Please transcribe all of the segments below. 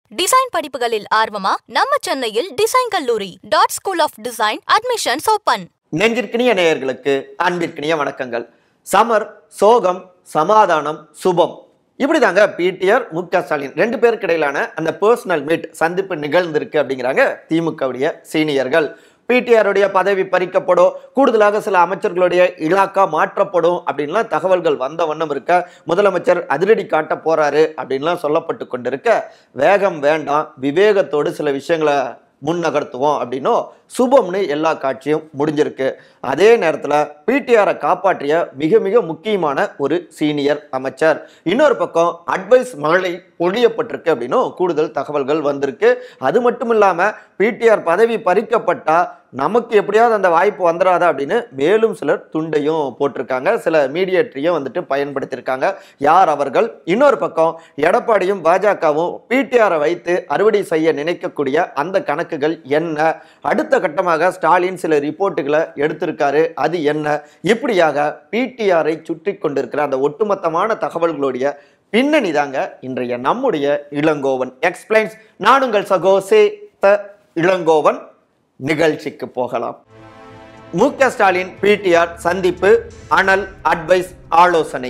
design படிப்புகளில் ஆர்வமா நம்ம சென்னையில் டிசைன் கல்லூரி dot school of design admissions open நெஞ்சிற்கினிய நேயர்களுக்கு அன்பிற்கினிய வணக்கங்கள் சமர் சோகம் சமாதானம் சுபம் இப்படிதாங்க பிடிஆர் மு க ஸ்டாலின் ரெண்டு பேருக்கு இடையிலான அந்த பர்சனல் மீட் சந்திப்பு நிகழ்ந்திருக்கு அப்படிங்கிறாங்க திமுகவுடைய சீனியர்கள் பிடிஆருடைய பதவி பறிக்கப்படும் கூடுதலாக சில அமைச்சர்களுடைய இலாக்கா மாற்றப்படும் அப்படின்லாம் தகவல்கள் வந்த வண்ணம் இருக்க முதலமைச்சர் அதிரடி காட்ட போறாரு அப்படின்லாம் சொல்லப்பட்டு கொண்டிருக்க வேகம் வேண்டாம் விவேகத்தோடு சில விஷயங்களை முன்னகர்த்துவோம் அப்படின்னும் சுபம்னு எல்லா காட்சியும் முடிஞ்சிருக்கு அதே நேரத்தில் பிடிஆரை காப்பாற்றிய மிக மிக முக்கியமான ஒரு சீனியர் அமைச்சர் இன்னொரு பக்கம் அட்வைஸ் மழை பொழியப்பட்டிருக்கு அப்படின்னும் கூடுதல் தகவல்கள் வந்திருக்கு அது மட்டும் இல்லாமல் பிடிஆர் பதவி பறிக்கப்பட்டா நமக்கு எப்படியாவது அந்த வாய்ப்பு வந்துடாதா அப்படின்னு மேலும் சிலர் துண்டையும் போட்டிருக்காங்க சில மீடியேட்டரையும் வந்துட்டு பயன்படுத்தியிருக்காங்க யார் அவர்கள் இன்னொரு பக்கம் எடப்பாடியும் பாஜகவும் பிடிஆரை வைத்து அறுவடை செய்ய நினைக்கக்கூடிய அந்த கணக்குகள் என்ன அடுத்த கட்டமாக ஸ்டாலின் சில ரிப்போர்ட்டுகளை எடுத்திருக்காரு அது என்ன இப்படியாக பிடிஆரை சுற்றி கொண்டிருக்கிற அந்த ஒட்டுமொத்தமான தகவல்களுடைய பின்னணி தாங்க இன்றைய நம்முடைய இளங்கோவன் எக்ஸ்பிளைன்ஸ் நான் உங்கள் சகோ சே த இளங்கோவன் நிகழ்ச்சிக்கு போகலாம் மு க ஸ்டாலின் பிடிஆர் சந்திப்பு அனல் அட்வைஸ் ஆலோசனை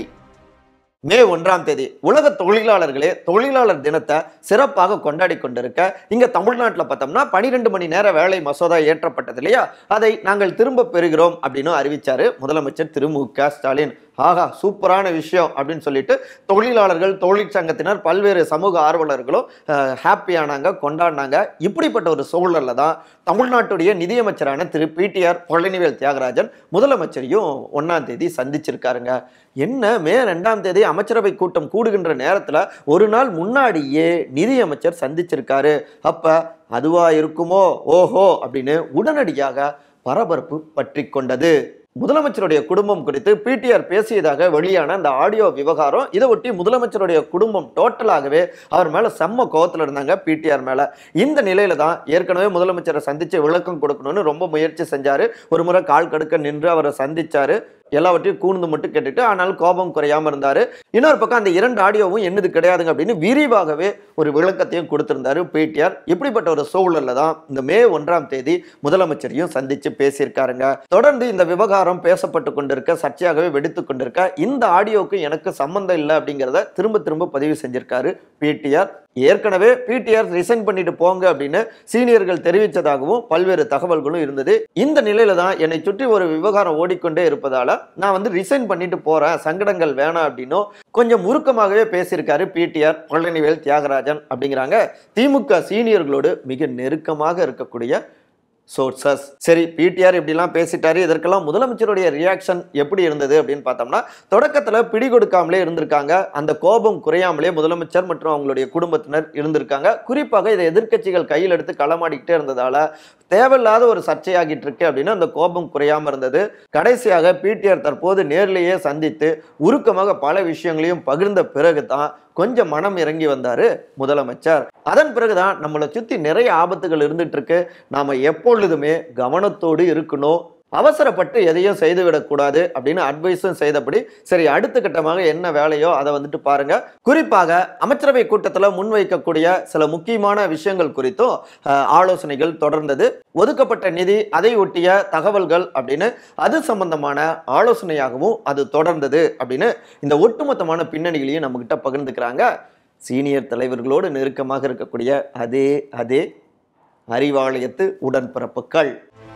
மே ஒன்றாம் தேதி உலக தொழிலாளர்களே தொழிலாளர் தினத்தை சிறப்பாக கொண்டாடி கொண்டிருக்க இங்க தமிழ்நாட்டில் பார்த்தோம்னா பனிரெண்டு மணி நேர வேலை மசோதா ஏற்றப்பட்டது இல்லையா அதை நாங்கள் திரும்ப பெறுகிறோம் அப்படின்னு அறிவிச்சாரு முதலமைச்சர் திரு மு க ஸ்டாலின் ஆகா சூப்பரான விஷயம் அப்படின்னு சொல்லிட்டு தொழிலாளர்கள் தொழிற்சங்கத்தினர் பல்வேறு சமூக ஆர்வலர்களும் ஹாப்பியானாங்க கொண்டாடினாங்க இப்படிப்பட்ட ஒரு சூழல்ல தான் தமிழ்நாட்டுடைய நிதியமைச்சரான திரு பிடிஆர் பழனிவேல் தியாகராஜன் முதலமைச்சரையும் ஒன்னாம் தேதி சந்திச்சிருக்காருங்க என்ன மே ரெண்டாம் தேதி அமைச்சரவை கூட்டம் கூடுகின்ற நேரத்தில் ஒரு நாள் முன்னாடியே நிதியமைச்சர் சந்திச்சிருக்காரு அப்ப அதுவா இருக்குமோ ஓஹோ அப்படின்னு உடனடியாக பரபரப்பு பற்றி கொண்டது முதலமைச்சருடைய குடும்பம் குறித்து பிடிஆர் பேசியதாக வெளியான அந்த ஆடியோ விவகாரம் இதை ஒட்டி முதலமைச்சருடைய குடும்பம் டோட்டலாகவே அவர் மேல செம்ம கோவத்தில் இருந்தாங்க பிடிஆர் மேல இந்த நிலையில தான் ஏற்கனவே முதலமைச்சரை சந்திச்சு விளக்கம் கொடுக்கணும்னு ரொம்ப முயற்சி செஞ்சாரு ஒரு முறை கால் கடுக்க நின்று அவரை சந்திச்சாரு எல்லாவற்றையும் கூர்ந்து மட்டும் கேட்டுட்டு ஆனால் கோபம் குறையாம இருந்தாரு இன்னொரு பக்கம் அந்த இரண்டு ஆடியோவும் என்னது கிடையாதுங்க அப்படின்னு விரிவாகவே ஒரு விளக்கத்தையும் கொடுத்திருந்தாரு பிடிஆர் இப்படிப்பட்ட ஒரு சூழல்ல தான் இந்த மே ஒன்றாம் தேதி முதலமைச்சரையும் சந்திச்சு பேசியிருக்காருங்க தொடர்ந்து இந்த விவகாரம் பேசப்பட்டு கொண்டிருக்க சர்ச்சையாகவே வெடித்து கொண்டிருக்க இந்த ஆடியோவுக்கு எனக்கு சம்பந்தம் இல்லை அப்படிங்கிறத திரும்ப திரும்ப பதிவு செஞ்சிருக்காரு பிடிஆர் ஏற்கனவே பிடிஆர் ரிசைன் பண்ணிட்டு போங்க அப்படின்னு சீனியர்கள் தெரிவித்ததாகவும் பல்வேறு தகவல்களும் இருந்தது இந்த நிலையில தான் என்னை சுற்றி ஒரு விவகாரம் ஓடிக்கொண்டே இருப்பதால நான் வந்து ரிசைன் பண்ணிட்டு போறேன் சங்கடங்கள் வேணாம் அப்படின்னும் கொஞ்சம் முறுக்கமாகவே பேசியிருக்காரு பிடிஆர் பழனிவேல் தியாகராஜன் அப்படிங்கிறாங்க திமுக சீனியர்களோடு மிக நெருக்கமாக இருக்கக்கூடிய சோர்சஸ் சரி பிடிஆர் இப்படிலாம் பேசிட்டாரு இதற்கெல்லாம் முதலமைச்சருடைய ரியாக்ஷன் எப்படி இருந்தது அப்படின்னு பார்த்தோம்னா தொடக்கத்தில் பிடி கொடுக்காமலே இருந்திருக்காங்க அந்த கோபம் குறையாமலே முதலமைச்சர் மற்றும் அவங்களுடைய குடும்பத்தினர் இருந்திருக்காங்க குறிப்பாக இதை எதிர்க்கட்சிகள் கையில் எடுத்து களமாடிக்கிட்டே இருந்ததால தேவையில்லாத ஒரு சர்ச்சையாகிட்டு இருக்கு அப்படின்னு அந்த கோபம் குறையாம இருந்தது கடைசியாக பிடிஆர் தற்போது நேர்லேயே சந்தித்து உருக்கமாக பல விஷயங்களையும் பகிர்ந்த பிறகு தான் கொஞ்சம் மனம் இறங்கி வந்தாரு முதலமைச்சர் அதன் பிறகுதான் நம்மளை சுத்தி நிறைய ஆபத்துகள் இருந்துட்டு இருக்கு நாம எப்பொழுதுமே கவனத்தோடு இருக்கணும் அவசரப்பட்டு எதையும் செய்துவிடக்கூடாது அப்படின்னு அட்வைஸும் செய்தபடி சரி அடுத்த கட்டமாக என்ன வேலையோ அதை வந்துட்டு பாருங்க குறிப்பாக அமைச்சரவை கூட்டத்தில் முன்வைக்கக்கூடிய சில முக்கியமான விஷயங்கள் குறித்தும் அஹ், ஆலோசனைகள் தொடர்ந்தது ஒதுக்கப்பட்ட நிதி அதை ஒட்டிய தகவல்கள் அப்படின்னு அது சம்பந்தமான ஆலோசனையாகவும் அது தொடர்ந்தது அப்படின்னு இந்த ஒட்டுமொத்தமான பின்னணிகளையும் நம்மகிட்ட பகிர்ந்துக்கிறாங்க சீனியர் தலைவர்களோடு நெருக்கமாக இருக்கக்கூடிய அதே அதே அறிவாலயத்து உடன்பிறப்புகள்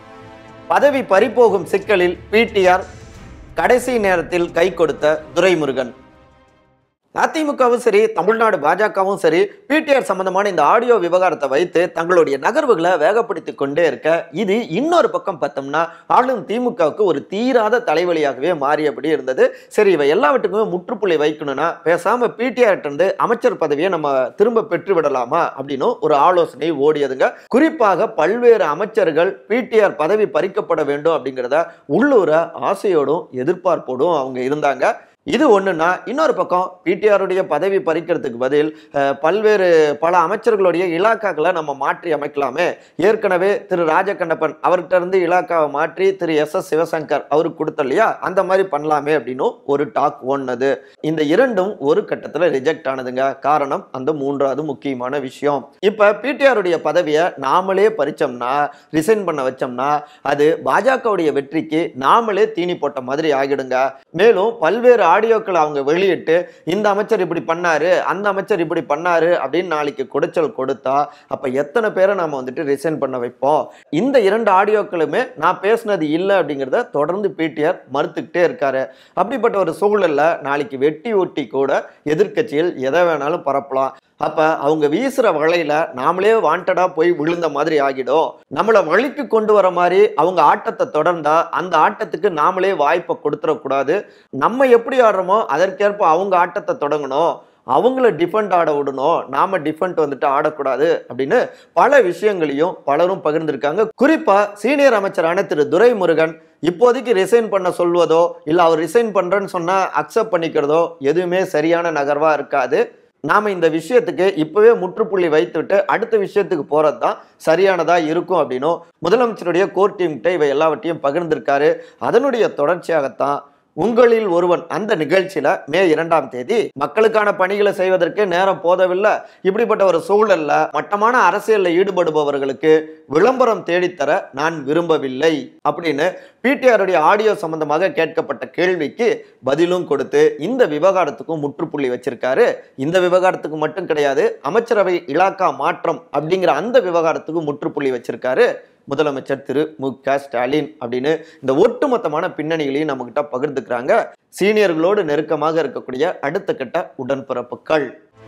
பதவி பறிபோகும் சிக்கலில் பிடிஆர் கடைசி நேரத்தில் கை கொடுத்த துரைமுருகன் அதிமுகவும் சரி தமிழ்நாடு பாஜகவும் சரி பிடிஆர் சம்பந்தமான இந்த ஆடியோ விவகாரத்தை வைத்து தங்களுடைய நகர்வுகளை வேகப்படுத்தி கொண்டே இருக்க இது இன்னொரு பக்கம் பார்த்தோம்னா ஆளும் திமுகவுக்கு ஒரு தீராத தலைவலியாகவே மாறியபடி இருந்தது சரி இவை எல்லாவற்றுக்குமே முற்றுப்புள்ளி வைக்கணும்னா பேசாம பிடிஆர் இருந்து அமைச்சர் பதவியை நம்ம திரும்ப பெற்று விடலாமா அப்படின்னு ஒரு ஆலோசனை ஓடியதுங்க குறிப்பாக பல்வேறு அமைச்சர்கள் பிடிஆர் பதவி பறிக்கப்பட வேண்டும் அப்படிங்கிறத உள்ளூர ஆசையோடும் எதிர்பார்ப்போடும் அவங்க இருந்தாங்க இது ஒண்ணுன்னா இன்னொரு பக்கம் பிடிஆருடைய பதவி பறிக்கிறதுக்கு பதில் அஹ், பல்வேறு பல அமைச்சர்களுடைய இலாக்காக்களை நம்ம மாற்றி அமைக்கலாமே ஏற்கனவே திரு ராஜகண்ணப்பன் அவர்கிட்ட இருந்து இலாக்காவை மாற்றி திரு எஸ் எஸ் சிவசங்கர் அவருக்கு கொடுத்த இல்லையா அந்த மாதிரி பண்ணலாமே அப்படின்னு ஒரு டாக் ஓடுனது இந்த இரண்டும் ஒரு கட்டத்துல ரிஜெக்ட் ஆனதுங்க காரணம் அந்த மூன்றாவது முக்கியமான விஷயம் இப்ப பிடிஆருடைய பதவியை நாமளே பறிச்சோம்னா ரிசைன் பண்ண வச்சோம்னா அது பாஜகவுடைய வெற்றிக்கு நாமளே தீனி போட்ட மாதிரி ஆகிடுங்க மேலும் பல்வேறு ஆடியோக்களை அவங்க வெளியிட்டு இந்த அமைச்சர் இப்படி பண்ணாரு அந்த அமைச்சர் இப்படி பண்ணாரு அப்படின்னு நாளைக்கு குடைச்சல் கொடுத்தா அப்ப எத்தனை பேரை நாம வந்துட்டு ரிசைன் பண்ண வைப்போம் இந்த இரண்டு ஆடியோக்களுமே நான் பேசுனது இல்லை அப்படிங்கிறத தொடர்ந்து பிடிஆர் மறுத்துக்கிட்டே இருக்காரு அப்படிப்பட்ட ஒரு சூழல்ல நாளைக்கு வெட்டி ஒட்டி கூட எதிர்க்கட்சியில் எதை வேணாலும் பரப்பலாம் அப்ப அவங்க வீசுற வலையில நாமளே வாண்டடா போய் விழுந்த மாதிரி ஆகிடும் நம்மளை வழிக்கு கொண்டு வர மாதிரி அவங்க ஆட்டத்தை தொடர்ந்தா அந்த ஆட்டத்துக்கு நாமளே வாய்ப்பை கொடுத்துடக்கூடாது நம்ம எப்படி ஆடுறோமோ அதற்கேற்ப அவங்க ஆட்டத்தை தொடங்கணும் அவங்கள டிஃபெண்ட் ஆட விடணும் நாம டிஃபெண்ட் வந்துட்டு ஆடக்கூடாது அப்படின்னு பல விஷயங்களையும் பலரும் பகிர்ந்திருக்காங்க குறிப்பா சீனியர் அமைச்சரான திரு துரைமுருகன் இப்போதைக்கு ரிசைன் பண்ண சொல்வதோ இல்லை அவர் ரிசைன் பண்றேன்னு சொன்னா அக்செப்ட் பண்ணிக்கிறதோ எதுவுமே சரியான நகர்வா இருக்காது நாம இந்த விஷயத்துக்கு இப்பவே முற்றுப்புள்ளி வைத்துவிட்டு அடுத்த விஷயத்துக்கு போறது தான் சரியானதா இருக்கும் அப்படின்னும் முதலமைச்சருடைய கோர் டீம்கிட்ட இவை எல்லாவற்றையும் பகிர்ந்திருக்காரு அதனுடைய தொடர்ச்சியாகத்தான் உங்களில் ஒருவன் அந்த நிகழ்ச்சியில மே இரண்டாம் தேதி மக்களுக்கான பணிகளை செய்வதற்கு நேரம் போதவில்லை இப்படிப்பட்ட ஒரு சூழல்ல மட்டமான அரசியலில் ஈடுபடுபவர்களுக்கு விளம்பரம் தேடித்தர நான் விரும்பவில்லை அப்படின்னு பிடிஆருடைய ஆடியோ சம்பந்தமாக கேட்கப்பட்ட கேள்விக்கு பதிலும் கொடுத்து இந்த விவகாரத்துக்கும் முற்றுப்புள்ளி வச்சிருக்காரு இந்த விவகாரத்துக்கு மட்டும் கிடையாது அமைச்சரவை இலாக்கா மாற்றம் அப்படிங்கிற அந்த விவகாரத்துக்கு முற்றுப்புள்ளி வச்சிருக்காரு முதலமைச்சர் திரு மு க ஸ்டாலின் அப்படின்னு இந்த ஒட்டுமொத்தமான பின்னணிகளையும் நம்மகிட்ட பகிர்ந்துக்கிறாங்க சீனியர்களோடு நெருக்கமாக இருக்கக்கூடிய அடுத்த கட்ட உடன்பிறப்புகள்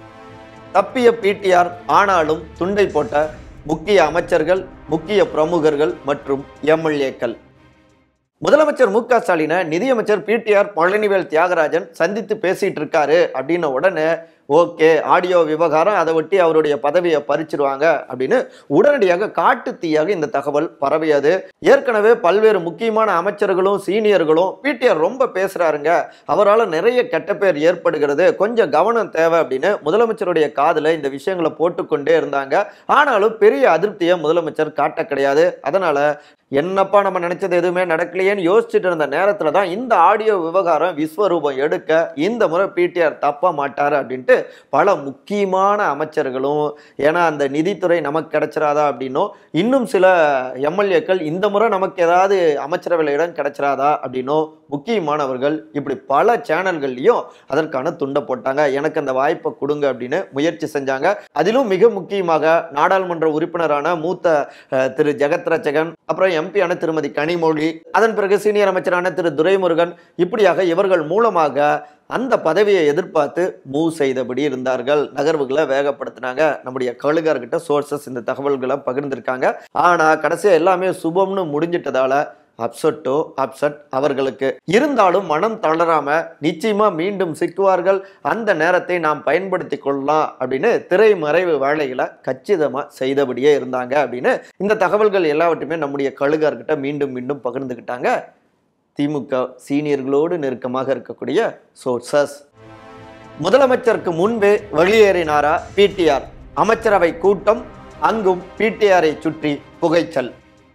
தப்பிய பிடிஆர் ஆனாலும் துண்டை போட்ட முக்கிய அமைச்சர்கள் முக்கிய பிரமுகர்கள் மற்றும் எம்எல்ஏக்கள் முதலமைச்சர் மு க ஸ்டாலினை நிதியமைச்சர் பிடிஆர் பழனிவேல் தியாகராஜன் சந்தித்து பேசிட்டு இருக்காரு அப்படின்ன உடனே ஓகே ஆடியோ விவகாரம் அதை ஒட்டி அவருடைய பதவியை பறிச்சிருவாங்க அப்படின்னு உடனடியாக காட்டு தீயாக இந்த தகவல் பரவியது ஏற்கனவே பல்வேறு முக்கியமான அமைச்சர்களும் சீனியர்களும் பிடிஆர் ரொம்ப பேசுறாருங்க அவரால் நிறைய கெட்ட பேர் ஏற்படுகிறது கொஞ்சம் கவனம் தேவை அப்படின்னு முதலமைச்சருடைய காதுல இந்த விஷயங்களை போட்டுக்கொண்டே இருந்தாங்க ஆனாலும் பெரிய அதிருப்தியை முதலமைச்சர் காட்ட கிடையாது அதனால என்னப்பா நம்ம நினைச்சது எதுவுமே நடக்கலையேன்னு யோசிச்சுட்டு இருந்த நேரத்துல தான் இந்த ஆடியோ விவகாரம் விஸ்வரூபம் எடுக்க இந்த முறை பிடிஆர் தப்ப மாட்டாரு அப்படின்ட்டு பல முக்கியமான அமைச்சர்களும் ஏன்னா அந்த நிதித்துறை நமக்கு கிடைச்சிராதா அப்படின்னும் இன்னும் சில எம்எல்ஏக்கள் இந்த முறை நமக்கு ஏதாவது அமைச்சரவையில் இடம் கிடைச்சிராதா அப்படின்னும் முக்கியமானவர்கள் இப்படி பல சேனல்கள்லையும் அதற்கான துண்டை போட்டாங்க எனக்கு அந்த வாய்ப்பை கொடுங்க அப்படின்னு முயற்சி செஞ்சாங்க அதிலும் மிக முக்கியமாக நாடாளுமன்ற உறுப்பினரான மூத்த அஹ், திரு ஜெகத் ரச்சகன் அப்புறம் எம்பியான திருமதி கனிமொழி அதன் பிறகு சீனியர் அமைச்சரான திரு துரைமுருகன் இப்படியாக இவர்கள் மூலமாக அந்த பதவியை எதிர்பார்த்து மூவ் செய்தபடி இருந்தார்கள் நகர்வுகளை வேகப்படுத்தினாங்க நம்முடைய கழுகார்கிட்ட சோர்சஸ் இந்த தகவல்களை பகிர்ந்திருக்காங்க ஆனா கடைசியா எல்லாமே சுபம்னு முடிஞ்சிட்டதால அப்செட்டோ அப்செட் அவர்களுக்கு இருந்தாலும் மனம் தளராம நிச்சயமா மீண்டும் சிக்குவார்கள் அந்த நேரத்தை நாம் பயன்படுத்தி கொள்ளலாம் அப்படின்னு திரைமறைவு வேலைகளை கச்சிதமா செய்தபடியே இருந்தாங்க அப்படின்னு இந்த தகவல்கள் எல்லாவற்றையுமே நம்முடைய கழுகார்கிட்ட மீண்டும் மீண்டும் பகிர்ந்துக்கிட்டாங்க திமுக சீனியர்களோடு நெருக்கமாக இருக்கக்கூடிய சோர்சஸ் முதலமைச்சருக்கு முன்பே வெளியேறினாரா பிடிஆர் அமைச்சரவை கூட்டம் அங்கும் பிடிஆரை சுற்றி புகைச்சல்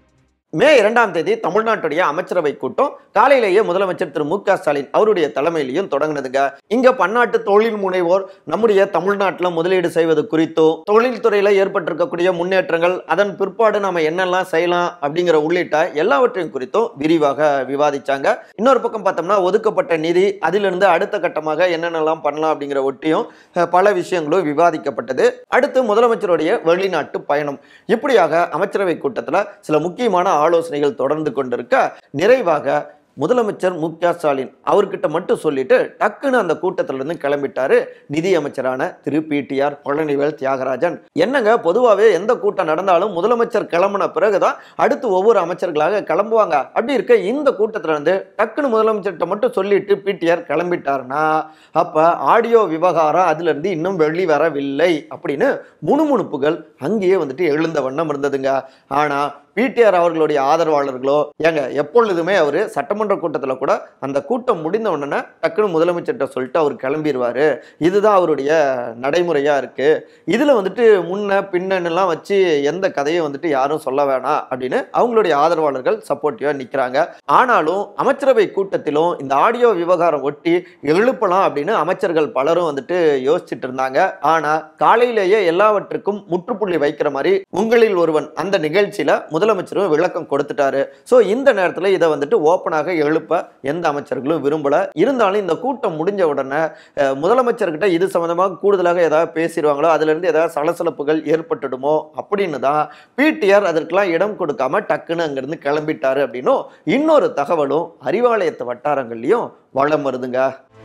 மே இரண்டாம் தேதி தமிழ்நாட்டுடைய அமைச்சரவை கூட்டம் காலையிலேயே முதலமைச்சர் திரு மு க ஸ்டாலின் அவருடைய தலைமையிலையும் தொடங்கினதுங்க இங்க பன்னாட்டு தொழில் முனைவோர் நம்முடைய தமிழ்நாட்டில் முதலீடு செய்வது குறித்தும் தொழில்துறையில ஏற்பட்டிருக்கக்கூடிய முன்னேற்றங்கள் அதன் பிற்பாடு நாம என்னெல்லாம் செய்யலாம் அப்படிங்கிற உள்ளிட்ட எல்லாவற்றையும் குறித்தும் விரிவாக விவாதிச்சாங்க இன்னொரு பக்கம் பார்த்தோம்னா ஒதுக்கப்பட்ட நிதி அதிலிருந்து அடுத்த கட்டமாக என்னென்னலாம் பண்ணலாம் அப்படிங்கிற ஒட்டியும் அஹ், பல விஷயங்களும் விவாதிக்கப்பட்டது அடுத்து முதலமைச்சருடைய வெளிநாட்டு பயணம் இப்படியாக அமைச்சரவை கூட்டத்தில் சில முக்கியமான ஆலோசனைகள் தொடர்ந்து கொண்டிருக்க நிறைவாக முதலமைச்சர் மு க ஸ்டாலின் அவர்கிட்ட மட்டும் சொல்லிட்டு டக்குன்னு அந்த கூட்டத்துல இருந்து கிளம்பிட்டாரு நிதி அமைச்சரான திரு பிடிஆர் பழனிவேல் தியாகராஜன் என்னங்க பொதுவாகவே எந்த கூட்டம் நடந்தாலும் முதலமைச்சர் கிளம்பின பிறகுதான் அடுத்து ஒவ்வொரு அமைச்சர்களாக கிளம்புவாங்க அப்படி இருக்க இந்த கூட்டத்துல இருந்து டக்குன்னு முதலமைச்சர்கிட்ட மட்டும் சொல்லிட்டு பிடிஆர் கிளம்பிட்டாருன்னா அப்ப ஆடியோ விவகாரம் அதுல இருந்து இன்னும் வெளி வரவில்லை அப்படின்னு முணுமுணுப்புகள் அங்கேயே வந்துட்டு எழுந்த வண்ணம் இருந்ததுங்க ஆனா பிடிஆர் அவர்களுடைய ஆதரவாளர்களோ ஏங்க எப்பொழுதுமே அவர் சட்டமன்ற கூட்டத்தில் கூட அந்த கூட்டம் முடிந்த உடனே டக்குன்னு முதலமைச்சர்கிட்ட சொல்லிட்டு அவர் கிளம்பிடுவாரு இதுதான் அவருடைய நடைமுறையா இருக்கு இதுல வந்துட்டு முன்ன பின்னன்னுலாம் வச்சு எந்த கதையும் வந்துட்டு யாரும் சொல்ல வேணாம் அப்படின்னு அவங்களுடைய ஆதரவாளர்கள் சப்போர்ட்டிவா நிக்கிறாங்க ஆனாலும் அமைச்சரவை கூட்டத்திலும் இந்த ஆடியோ விவகாரம் ஒட்டி எழுப்பலாம் அப்படின்னு அமைச்சர்கள் பலரும் வந்துட்டு யோசிச்சுட்டு இருந்தாங்க ஆனா காலையிலேயே எல்லாவற்றுக்கும் முற்றுப்புள்ளி வைக்கிற மாதிரி உங்களில் ஒருவன் அந்த நிகழ்ச்சியில முதலமைச்சரும் விளக்கம் கொடுத்துட்டாரு ஸோ இந்த நேரத்தில் இதை வந்துட்டு ஓப்பனாக எழுப்ப எந்த அமைச்சர்களும் விரும்பல இருந்தாலும் இந்த கூட்டம் முடிஞ்ச உடனே அஹ், முதலமைச்சர்கிட்ட இது சம்பந்தமாக கூடுதலாக ஏதாவது பேசிடுவாங்களோ அதுல இருந்து ஏதாவது சலசலப்புகள் ஏற்பட்டுடுமோ அப்படின்னு தான் பிடிஆர் அதற்கெல்லாம் இடம் கொடுக்காம டக்குன்னு அங்கிருந்து கிளம்பிட்டாரு அப்படின்னும் இன்னொரு தகவலும் அறிவாலயத்து வட்டாரங்கள்லயும் வளம் வருதுங்க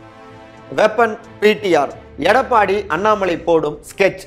வெப்பன் பிடிஆர் எடப்பாடி அண்ணாமலை போடும் ஸ்கெட்ச்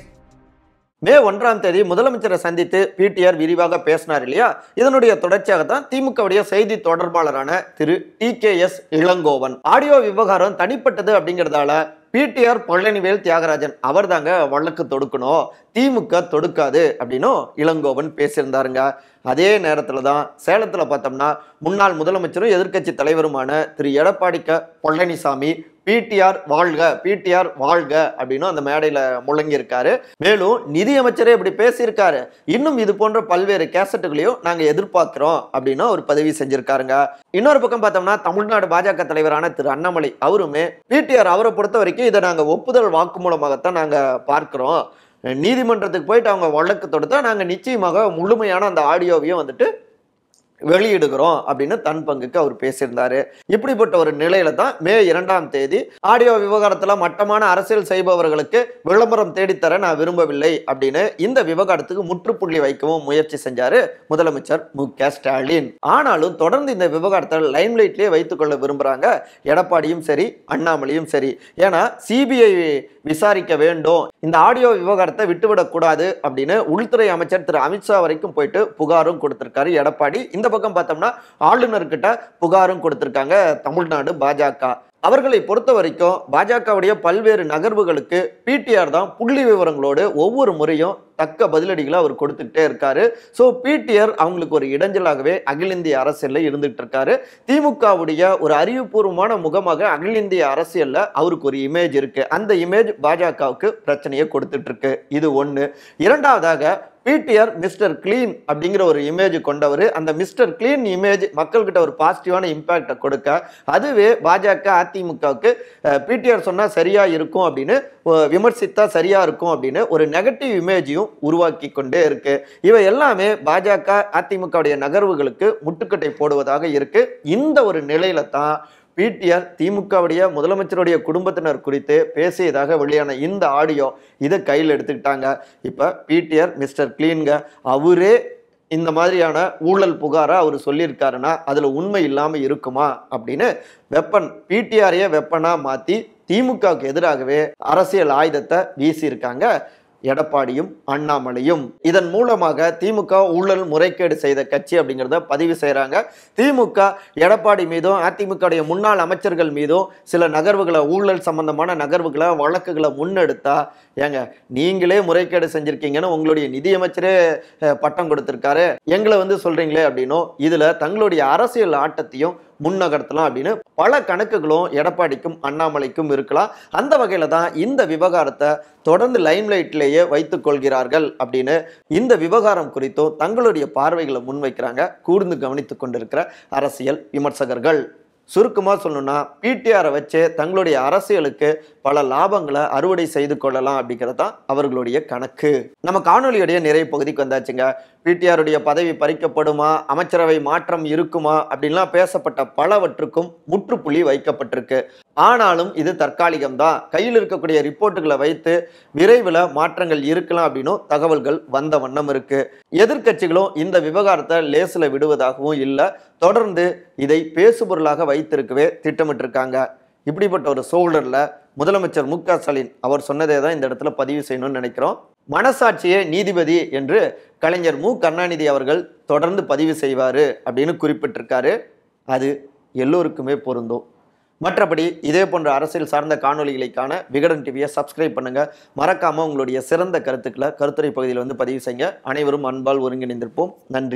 மே ஒன்றாம் தேதி முதலமைச்சரை சந்தித்து பிடிஆர் விரிவாக பேசினார் இல்லையா இதனுடைய தொடர்ச்சியாக தான் திமுகவுடைய செய்தி தொடர்பாளரான திரு T K S Elangovan audio விவகாரம் தனிப்பட்டது அப்படிங்கிறதால பிடிஆர் பழனிவேல் தியாகராஜன் அவர் தாங்க வழக்கு தொடுக்கணும் திமுக தொடுக்காது அப்படின்னும் இளங்கோவன் பேசியிருந்தாருங்க அதே நேரத்தில் தான் சேலத்தில் பார்த்தோம்னா முன்னாள் முதலமைச்சரும் எதிர்க்கட்சி தலைவருமான திரு எடப்பாடி க பழனிசாமி பிடிஆர் வாழ்க பிடிஆர் வாழ்க அப்படின்னு அந்த மேடையில் முழங்கியிருக்காரு மேலும் நிதியமைச்சரே இப்படி பேசியிருக்காரு இன்னும் இது போன்ற பல்வேறு கேசட்டுகளையும் நாங்கள் எதிர்பார்க்கிறோம் அப்படின்னு அவர் பதிவு செஞ்சிருக்காருங்க இன்னொரு பக்கம் பார்த்தோம்னா தமிழ்நாடு பாஜக தலைவரான திரு அண்ணாமலை அவருமே பிடிஆர் அவரை பொறுத்த வரைக்கும் இதை நாங்கள் ஒப்புதல் வாக்குமூலமாகத்தான் நாங்கள் பார்க்கிறோம் நீதிமன்றத்துக்கு போயிட்டு அவங்க வழக்கு தொடுத்தா நாங்கள் நிச்சயமாக முழுமையான அந்த ஆடியோவையும் வந்துட்டு வெளியிடுகிறோம் அப்படின்னு தன் பங்குக்கு அவர் பேசியிருந்தாரு இப்படிப்பட்ட ஒரு நிலையில தான் மே இரண்டாம் தேதி ஆடியோ விவகாரத்துல மட்டமான அரசியல் செய்பவர்களுக்கு விளம்பரம் தேடித்தர நான் விரும்பவில்லை அப்படின்னு இந்த விவகாரத்துக்கு முற்றுப்புள்ளி வைக்கவும் முயற்சி செஞ்சாரு முதலமைச்சர் மு க ஸ்டாலின் ஆனாலும் தொடர்ந்து இந்த விவகாரத்தை லைம்லைட்லயே வைத்துக் கொள்ள விரும்புறாங்க எடப்பாடியும் சரி அண்ணாமலையும் சரி ஏன்னா சிபிஐ விசாரிக்க வேண்டும் இந்த ஆடியோ விவகாரத்தை விட்டுவிடக்கூடாது அப்படின்னு உள்துறை அமைச்சர் திரு அமித்ஷா வரைக்கும் போயிட்டு புகாரும் கொடுத்திருக்காரு எடப்பாடி இந்த பக்கம் பார்த்தோம்னா ஆளுநர்கிட்ட புகாரும் கொடுத்திருக்காங்க தமிழ்நாடு பாஜக அவர்களை பொறுத்த வரைக்கும் பாஜகவுடைய பல்வேறு நகர்வுகளுக்கு பிடிஆர் தான் புள்ளி விவரங்களோடு ஒவ்வொரு முறையும் தக்க பதிலடிகளை அவர் கொடுத்துக்கிட்டே இருக்காரு ஸோ பிடிஆர் அவங்களுக்கு ஒரு இடைஞ்சலாகவே அகில இந்திய அரசியலில் இருந்துகிட்டு இருக்காரு திமுகவுடைய ஒரு அறிவுபூர்வமான முகமாக அகில இந்திய அரசியல்ல அவருக்கு ஒரு இமேஜ் இருக்கு அந்த இமேஜ் பாஜகவுக்கு பிரச்சனையை கொடுத்துட்டு இருக்கு இது ஒன்று இரண்டாவதாக பிடிஆர் மிஸ்டர் கிளீன் அப்படிங்கிற ஒரு இமேஜ் கொண்டவர் அந்த மிஸ்டர் கிளீன் இமேஜ் மக்கள்கிட்ட ஒரு பாசிட்டிவான இம்பாக்டை கொடுக்க அதுவே பாஜக அதிமுகவுக்கு பிடிஆர் சொன்னா சரியா இருக்கும் அப்படின்னு அஹ், விமர்சித்தா சரியா இருக்கும் அப்படின்னு ஒரு நெகட்டிவ் இமேஜையும் உருவாக்கி கொண்டே இருக்கு இவை எல்லாமே பாஜக அதிமுகவுடைய நகர்வுகளுக்கு முட்டுக்கட்டை போடுவதாக இருக்கு இந்த ஒரு நிலையில தான் பிடிஆர் திமுகவுடைய முதலமைச்சருடைய குடும்பத்தினர் குறித்து பேசியதாக வெளியான இந்த ஆடியோ இதை கையில் எடுத்துக்கிட்டாங்க இப்போ பிடிஆர் மிஸ்டர் கிளீன்க அவரே இந்த மாதிரியான ஊழல் புகாரை அவர் சொல்லியிருக்காருன்னா அதில் உண்மை இல்லாமல் இருக்குமா அப்படின்னு வெப்பன் பிடிஆரையே வெப்பனாக மாற்றி திமுகவுக்கு எதிராகவே அரசியல் ஆயுதத்தை வீசியிருக்காங்க எடப்பாடியும் அண்ணாமலையும் இதன் மூலமாக திமுக ஊழல் முறைகேடு செய்த கட்சி அப்படிங்கிறத பதிவு செய்கிறாங்க திமுக எடப்பாடி மீதும் அதிமுகவுடைய முன்னாள் அமைச்சர்கள் மீதும் சில நகர்வுகளை ஊழல் சம்பந்தமான நகர்வுகளை வழக்குகளை முன்னெடுத்தா ஏங்க நீங்களே முறைகேடு செஞ்சிருக்கீங்கன்னு உங்களுடைய நிதியமைச்சரே அஹ், பட்டம் கொடுத்திருக்காரு எங்களை வந்து சொல்றீங்களே அப்படின்னும் இதுல தங்களுடைய அரசியல் ஆட்டத்தையும் முன்னகர்த்தலாம் அப்படின்னு பல கணக்குகளும் எடப்பாடிக்கும் அண்ணாமலைக்கும் இருக்கலாம் அந்த வகையில தான் இந்த விவகாரத்தை தொடர்ந்து லைம்லைட்லேயே வைத்துக் கொள்கிறார்கள் அப்படின்னு இந்த விவகாரம் குறித்தும் தங்களுடைய பார்வைகளை முன்வைக்கிறாங்க கூர்ந்து கவனித்துக் கொண்டிருக்கிற அரசியல் விமர்சகர்கள் சுருக்கமாக சொல்லணும்னா பிடிஆரை வச்சு தங்களுடைய அரசியலுக்கு பல லாபங்களை அறுவடை செய்து கொள்ளலாம் அப்படிங்கிறது தான் அவர்களுடைய கணக்கு நம்ம காணொலியுடைய நிறைய பகுதிக்கு வந்தாச்சுங்க பிடிஆருடைய பதவி பறிக்கப்படுமா அமைச்சரவை மாற்றம் இருக்குமா அப்படின்லாம் பேசப்பட்ட பலவற்றுக்கும் முற்றுப்புள்ளி வைக்கப்பட்டிருக்கு ஆனாலும் இது தற்காலிகம் தான் கையில் இருக்கக்கூடிய ரிப்போர்ட்டுகளை வைத்து விரைவில் மாற்றங்கள் இருக்கலாம் அப்படின்னும் தகவல்கள் வந்த வண்ணம் இருக்கு எதிர்க்கட்சிகளும் இந்த விவகாரத்தை லேசில் விடுவதாகவும் இல்லை தொடர்ந்து இதை பேசுபொருளாக வைத்திருக்கவே திட்டமிட்டிருக்காங்க இப்படிப்பட்ட ஒரு சூழலில் முதலமைச்சர் மு க ஸ்டாலின் அவர் சொன்னதே தான் இந்த இடத்துல பதிவு செய்யணும்னு நினைக்கிறோம் மனசாட்சியே நீதிபதி என்று கலைஞர் மு கருணாநிதி அவர்கள் தொடர்ந்து பதிவு செய்வார் அப்படின்னு குறிப்பிட்டிருக்காரு அது எல்லோருக்குமே பொருந்தும் மற்றபடி இதே போன்ற அரசியல் சார்ந்த காணொளிகளுக்கான விகடன் டிவியை சப்ஸ்கிரைப் பண்ணுங்க மறக்காம உங்களுடைய சிறந்த கருத்துக்களை கருத்துரை பகுதியில் வந்து பதிவு செய்யுங்க அனைவரும் அன்பால் ஒருங்கிணைந்திருப்போம் நன்றி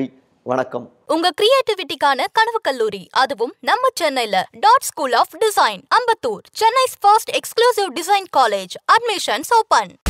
வணக்கம் உங்க கிரியேட்டிவிட்டிக்கான கனவு கல்லூரி அதுவும் நம்ம சென்னையில dot school of design Ambattur Chennai's first exclusive design college admissions open